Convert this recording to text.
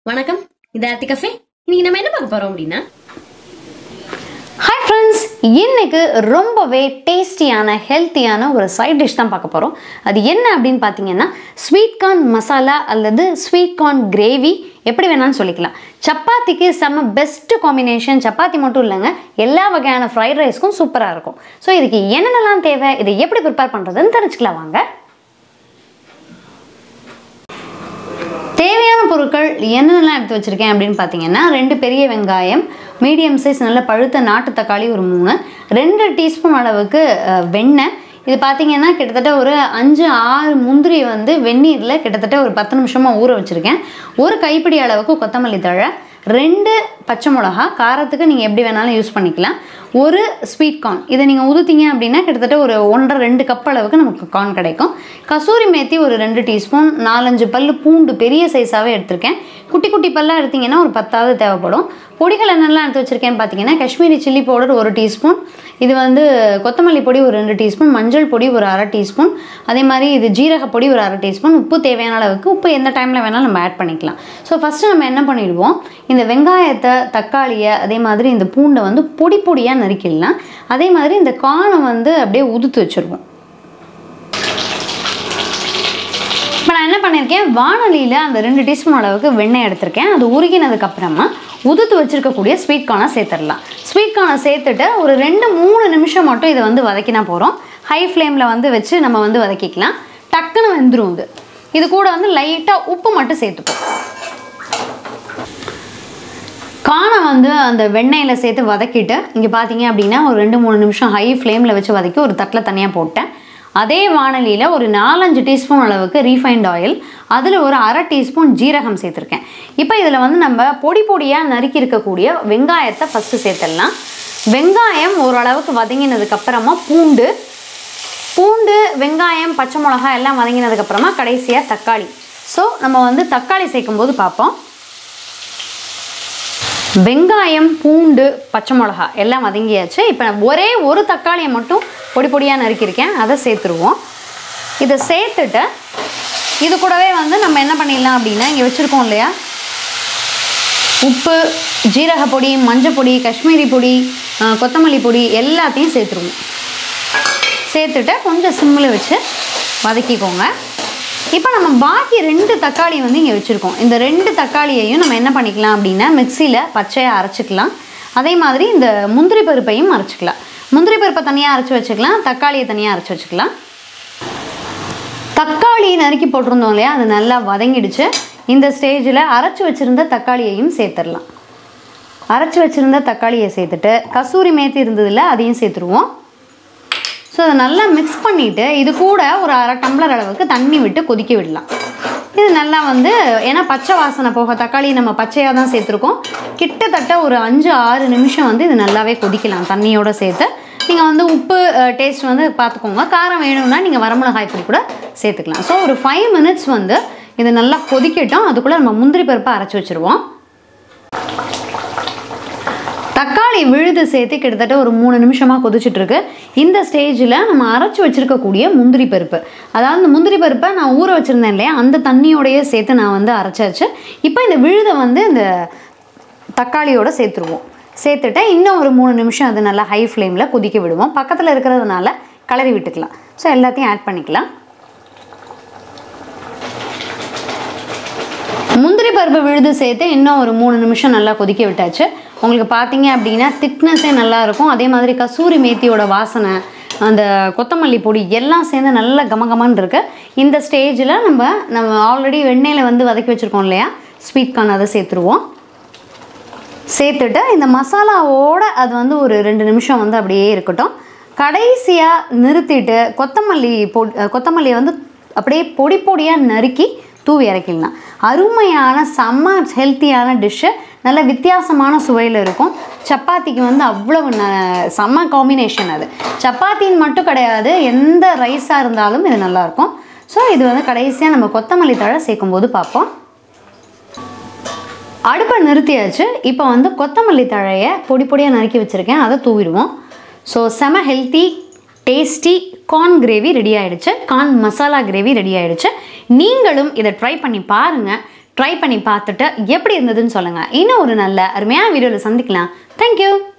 வணக்கம் இது ஆர்த்தி கஃபே இன்னைக்கு நம்ம என்ன பார்க்க போறோம் அப்படின்னா ஹாய் ஃப்ரெண்ட்ஸ் இன்னைக்கு ரொம்பவே டேஸ்டியான ஹெல்த்தியான ஒரு சைட் டிஷ் தான் பார்க்க போகிறோம் அது என்ன அப்படின்னு பார்த்தீங்கன்னா ஸ்வீட் கார்ன் மசாலா அல்லது ஸ்வீட் கார்ன் கிரேவி எப்படி வேணாலும் சொல்லிக்கலாம் சப்பாத்திக்கு செம்ம பெஸ்ட் காம்பினேஷன் சப்பாத்தி மட்டும் இல்லைங்க எல்லா வகையான ஃப்ரைட் ரைஸ்க்கும் சூப்பராக இருக்கும் ஸோ இதுக்கு என்னென்னலாம் தேவை இதை எப்படி ப்ரிப்பேர் பண்ணுறதுன்னு தெரிஞ்சுக்கலாம் வாங்க தேவையான பொருட்கள் என்னென்னலாம் எடுத்து வச்சுருக்கேன் அப்படின்னு பார்த்தீங்கன்னா ரெண்டு பெரிய வெங்காயம் மீடியம் சைஸ் நல்ல பழுத்த நாட்டு தக்காளி ஒரு மூணு ரெண்டு டீஸ்பூன் அளவுக்கு அஹ், வெண்ணெய் இது பார்த்தீங்கன்னா கிட்டத்தட்ட ஒரு அஞ்சு ஆறு முந்திரி வந்து வெந்நீரில் கிட்டத்தட்ட ஒரு பத்து நிமிஷமாக ஊற வச்சுருக்கேன் ஒரு கைப்பிடி அளவுக்கு கொத்தமல்லி தழை ரெண்டு பச்சை மிளகா காரத்துக்கு நீங்கள் எப்படி வேணாலும் யூஸ் பண்ணிக்கலாம் ஒரு ஸ்வீட் கார்ன் இதை நீங்கள் உதுத்தீங்க அப்படின்னா கிட்டத்தட்ட ஒரு ஒன்றரை ரெண்டு கப் அளவுக்கு நமக்கு கார்ன் கிடைக்கும் கசூரி மேத்தி ஒரு ரெண்டு டீஸ்பூன் நாலஞ்சு பல்லு பூண்டு பெரிய சைஸாகவே எடுத்திருக்கேன் குட்டி குட்டி பல்லாக எடுத்தீங்கன்னா ஒரு பத்தாவது தேவைப்படும் பொடிகள் என்னெல்லாம் எடுத்து வச்சுருக்கேன்னு பார்த்தீங்கன்னா காஷ்மீரி சில்லி பவுடர் ஒரு டீஸ்பூன் இது வந்து கொத்தமல்லி பொடி ஒரு ரெண்டு டீஸ்பூன் மஞ்சள் பொடி ஒரு அரை டீஸ்பூன் அதே மாதிரி இது ஜீரக பொடி ஒரு அரை டீஸ்பூன் உப்பு தேவையான அளவுக்கு உப்பு எந்த டைமில் வேணாலும் நம்ம ஆட் பண்ணிக்கலாம் ஸோ ஃபஸ்ட்டு நம்ம என்ன பண்ணிடுவோம் இந்த வெங்காயத்தை தக்காளியை அதே மாதிரி இந்த பூண்டை வந்து பொடி பொடியாக நறுக்கிடலாம் அதே மாதிரி இந்த கானை வந்து அப்படியே உதுத்து வச்சுருவோம் இப்போ நான் என்ன பண்ணியிருக்கேன் வானொலியில் அந்த ரெண்டு டீஸ்பூன் அளவுக்கு வெண்ணெய் எடுத்திருக்கேன் அது உருகினதுக்கு அப்புறமா உதுத்து வச்சிருக்கக்கூடிய ஸ்வீட் கார்னை சேர்த்துடலாம் ஸ்வீட் கார்னை சேர்த்துட்டு ஒரு ரெண்டு மூணு நிமிஷம் மட்டும் இதை வந்து வதக்கினா போகிறோம் ஹை ஃப்ளேமில் வந்து வச்சு நம்ம வந்து வதக்கிக்கலாம் டக்குன்னு வெந்துடும் இது இது கூட வந்து லைட்டாக உப்பு மட்டும் சேர்த்துப்போம் காணை வந்து அந்த வெண்ணெயில் சேர்த்து வதக்கிட்டு இங்கே பார்த்தீங்க அப்படின்னா ஒரு ரெண்டு மூணு நிமிஷம் ஹை ஃப்ளேமில் வச்சு வதக்கி ஒரு தட்டில் தனியாக போட்டேன் அதே வானலியில் ஒரு நாலஞ்சு டீஸ்பூன் அளவுக்கு ரீஃபைண்ட் ஆயில் அதில் ஒரு அரை டீஸ்பூன் ஜீரகம் சேர்த்துருக்கேன் இப்போ இதில் வந்து நம்ம பொடி பொடியாக நறுக்கி இருக்கக்கூடிய வெங்காயத்தை ஃபஸ்ட்டு சேர்த்துடலாம் வெங்காயம் ஓரளவுக்கு வதங்கினதுக்கப்புறமா பூண்டு பூண்டு வெங்காயம் பச்சை மிளகாய் எல்லாம் வதங்கினதுக்கப்புறமா கடைசியாக தக்காளி ஸோ நம்ம வந்து தக்காளி சேர்க்கும்போது பார்ப்போம் வெங்காயம் பூண்டு பச்சை மிளகா எல்லாம் வதங்கியாச்சு இப்போ நான் ஒரே ஒரு தக்காளியை மட்டும் பொடி பொடியாக நறுக்கியிருக்கேன் அதை சேர்த்துருவோம் இதை சேர்த்துட்டு இது கூடவே வந்து நம்ம என்ன பண்ணிடலாம் அப்படின்னா இங்கே வச்சுருக்கோம் இல்லையா உப்பு ஜீரக பொடி மஞ்சள் பொடி காஷ்மீரி பொடி அஹ், கொத்தமல்லி பொடி எல்லாத்தையும் சேர்த்துருவோம் சேர்த்துட்டு கொஞ்சம் சிம்மில் வச்சு வதக்கிக்கோங்க இப்போ நம்ம பாக்கி ரெண்டு தக்காளி வந்து இங்கே வச்சுருக்கோம் இந்த ரெண்டு தக்காளியையும் நம்ம என்ன பண்ணிக்கலாம் அப்படின்னா மிக்சியில் பச்சையாக அரைச்சிக்கலாம் அதே மாதிரி இந்த முந்திரி பருப்பையும் அரைச்சிக்கலாம் முந்திரி பருப்பை தனியாக அரைச்சி வச்சுக்கலாம் தக்காளியை தனியாக அரைச்சி வச்சுக்கலாம் தக்காளி நறுக்கி போட்டிருந்தோம் இல்லையா அது நல்லா வதங்கிடுச்சு இந்த ஸ்டேஜில் அரைச்சி வச்சுருந்த தக்காளியையும் சேர்த்துடலாம் அரைச்சி வச்சுருந்த தக்காளியை சேர்த்துட்டு கசூரி மேத்தி இருந்ததில்ல அதையும் சேர்த்துருவோம் ஸோ அதை நல்லா மிக்ஸ் பண்ணிவிட்டு இது கூட ஒரு அரை டம்ளர் அளவுக்கு தண்ணி விட்டு கொதிக்க விடலாம் இது நல்லா வந்து ஏன்னா பச்சை வாசனை போக தக்காளி நம்ம பச்சையாக தான் சேர்த்துருக்கோம் கிட்டத்தட்ட ஒரு அஞ்சு ஆறு நிமிஷம் வந்து இது நல்லாவே கொதிக்கலாம் தண்ணியோடு சேர்த்து நீங்கள் வந்து உப்பு டேஸ்ட் வந்து பார்த்துக்கோங்க காரம் வேணும்னா நீங்கள் வரமிளகாய் பொடி கூட சேர்த்துக்கலாம் ஸோ ஒரு ஃபைவ் மினிட்ஸ் வந்து இது நல்லா கொதிக்கட்டும் அதுக்குள்ளே நம்ம முந்திரி பருப்பை அரைச்சி வச்சுருவோம் தக்காளி விழுது சேர்த்து கிட்டத்தட்ட ஒரு மூணு நிமிஷமாக கொதிச்சுட்டு இருக்கு இந்த ஸ்டேஜில் நம்ம அரைச்சி வச்சிருக்கக்கூடிய முந்திரி பருப்பு அதாவது இந்த முந்திரி பருப்பை நான் ஊற வச்சுருந்தேன் இல்லையா அந்த தண்ணியோடையே சேர்த்து நான் வந்து அரைச்சாச்சு இப்போ இந்த விழுதை வந்து இந்த தக்காளியோட சேர்த்துருவோம் சேர்த்துட்டு இன்னும் ஒரு மூணு நிமிஷம் அது நல்லா ஹை ஃப்ளேமில் கொதிக்க விடுவோம் பக்கத்தில் இருக்கிறதுனால கிளறி விட்டுக்கலாம் ஸோ எல்லாத்தையும் ஆட் பண்ணிக்கலாம் முந்திரி பருப்பு விழுது சேர்த்து இன்னும் ஒரு மூணு நிமிஷம் நல்லா கொதிக்க விட்டாச்சு உங்களுக்கு பார்த்தீங்க அப்படின்னா திக்னஸே நல்லா இருக்கும் அதே மாதிரி கசூரி மேத்தியோட வாசனை அந்த கொத்தமல்லி பொடி எல்லாம் சேர்ந்து நல்லா கமகமான்னு இருக்கு இந்த ஸ்டேஜில் நம்ம நம்ம ஆல்ரெடி வெண்ணெயில் வந்து வதக்கி வச்சுருக்கோம் இல்லையா ஸ்வீட் கார்ன் அதை சேர்த்துருவோம் சேர்த்துட்டு இந்த மசாலாவோட அது வந்து ஒரு ரெண்டு நிமிஷம் வந்து அப்படியே இருக்கட்டும் கடைசியாக நிறுத்திட்டு கொத்தமல்லி பொ கொத்தமல்லியை வந்து அப்படியே பொடி பொடியாக நறுக்கி தூவி இறக்கிடலாம் அருமையான செம்ம ஹெல்த்தியான டிஷ்ஷு நல்ல வித்தியாசமான சுவையில் இருக்கும் சப்பாத்திக்கு வந்து அவ்வளவு ந செம்ம காம்பினேஷன் அது சப்பாத்தின்னு மட்டும் கிடையாது எந்த ரைஸாக இருந்தாலும் இது நல்லாயிருக்கும் ஸோ இது வந்து கடைசியாக நம்ம கொத்தமல்லி தழை சேர்க்கும்போது பார்ப்போம் அடுப்பை நிறுத்தியாச்சு இப்போ வந்து கொத்தமல்லி தழையை பொடி பொடியாக நறுக்கி வச்சுருக்கேன் அதை தூவிடுவோம் ஸோ செம healthy tasty corn gravy ready ஆயிடுச்சு கார்ன் மசாலா கிரேவி ரெடி ஆயிடுச்சு நீங்களும் இதை ட்ரை பண்ணி பாருங்கள் ட்ரை பண்ணி பார்த்துட்டு எப்படி இருந்ததுன்னு சொல்லுங்கள் இன்னும் ஒரு நல்ல அருமையான வீடியோவில் சந்திக்கலாம் தேங்க்யூ